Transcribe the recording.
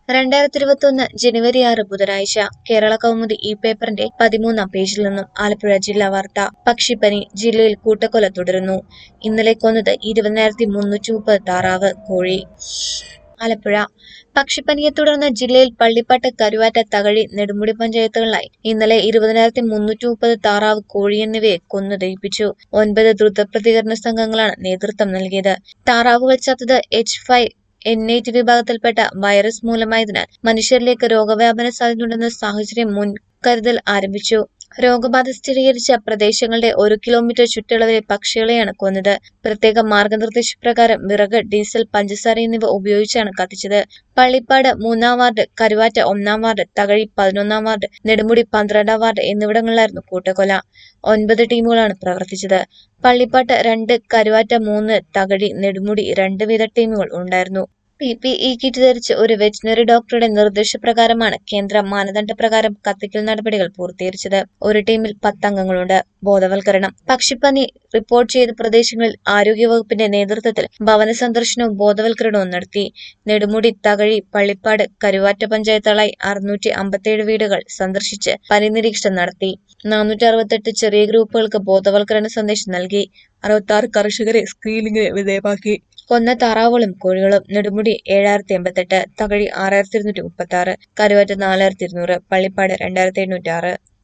രണ്ടായിരത്തി ഇരുപത്തിയൊന്ന് ജനുവരി ആറ് ബുധനാഴ്ച കേരള കൗമുദി ഈ പേപ്പറിന്റെ പതിമൂന്നാം പേജിൽ നിന്നും ആലപ്പുഴ ജില്ലാ വാർത്ത പക്ഷിപ്പനി ജില്ലയിൽ കൂട്ടക്കൊല തുടരുന്നു ഇന്നലെ കൊന്നത് ഇരുപതിനായിരത്തി മുന്നൂറ്റി മുപ്പത് താറാവ് കോഴി ആലപ്പുഴ പക്ഷിപ്പനിയെ തുടർന്ന് ജില്ലയിൽ പള്ളിപ്പാട്ട് കരുവാറ്റ തകഴി നെടുമുടി പഞ്ചായത്തുകളിലായി ഇന്നലെ ഇരുപതിനായിരത്തി മുന്നൂറ്റി മുപ്പത് താറാവ് കോഴി എന്നിവയെ കൊന്നു ദഹിപ്പിച്ചു ഒൻപത് ദ്രുത പ്രതികരണ സംഘങ്ങളാണ് നേതൃത്വം നൽകിയത് താറാവുകൾ ചത്തത് എച്ച് ഫൈവ് എൻ എയ്റ്റ് വിഭാഗത്തിൽപ്പെട്ട വൈറസ് മൂലമായതിനാൽ മനുഷ്യരിലേക്ക് രോഗവ്യാപന സാധ്യതയുണ്ടെന്ന സാഹചര്യം മുൻകരുതൽ ആരംഭിച്ചു രോഗബാധ സ്ഥിരീകരിച്ച പ്രദേശങ്ങളുടെ ഒരു കിലോമീറ്റർ ചുറ്റളവിലെ പക്ഷികളെയാണ് കൊന്നത് പ്രത്യേക മാർഗനിർദ്ദേശപ്രകാരം വിറക് ഡീസൽ പഞ്ചസാര എന്നിവ ഉപയോഗിച്ചാണ് കത്തിച്ചത് പള്ളിപ്പാട് മൂന്നാം വാർഡ് കരുവാറ്റ ഒന്നാം വാർഡ് തകഴി പതിനൊന്നാം വാർഡ് നെടുമുടി പന്ത്രണ്ടാം വാർഡ് എന്നിവിടങ്ങളിലായിരുന്നു കൂട്ടക്കൊല ഒൻപത് ടീമുകളാണ് പ്രവർത്തിച്ചത് പള്ളിപ്പാട്ട് രണ്ട് കരുവാറ്റ മൂന്ന് തകഴി നെടുമുടി രണ്ട് വീത ടീമുകൾ ഉണ്ടായിരുന്നു പി പി ഇ കിറ്റ് ധരിച്ച് ഒരു വെറ്റിനറി ഡോക്ടറുടെ നിർദ്ദേശപ്രകാരമാണ് കേന്ദ്ര മാനദണ്ഡപ്രകാരം കത്തിക്കൽ നടപടികൾ പൂർത്തീകരിച്ചത് ഒരു ടീമിൽ പത്തംഗങ്ങളുണ്ട് ബോധവൽക്കരണം പക്ഷിപ്പനി റിപ്പോർട്ട് ചെയ്ത പ്രദേശങ്ങളിൽ ആരോഗ്യവകുപ്പിന്റെ നേതൃത്വത്തിൽ ഭവന സന്ദർശനവും ബോധവൽക്കരണവും നടത്തി നെടുമുടി തകഴി പള്ളിപ്പാട് കരുവാറ്റ പഞ്ചായത്തുകളായി അറുന്നൂറ്റി അമ്പത്തിയേഴ് വീടുകൾ സന്ദർശിച്ച് പനി നിരീക്ഷണം നടത്തി നാനൂറ്റി അറുപത്തെട്ട് ചെറിയ ഗ്രൂപ്പുകൾക്ക് ബോധവൽക്കരണ സന്ദേശം നൽകി അറുപത്തി കർഷകരെ സ്ക്രീനിംഗിന് വിധേയമാക്കി കൊന്ന താറാവുകളും കോഴികളും നെടുമുടി ഏഴായിരത്തി എൺപത്തെട്ട് തകഴി ആറായിരത്തി ഇരുന്നൂറ്റി മുപ്പത്തി ആറ് കരുവാറ്റ നാലായിരത്തി ഇരുന്നൂറ് പള്ളിപ്പാട് രണ്ടായിരത്തി എണ്ണൂറ്റി ആറ്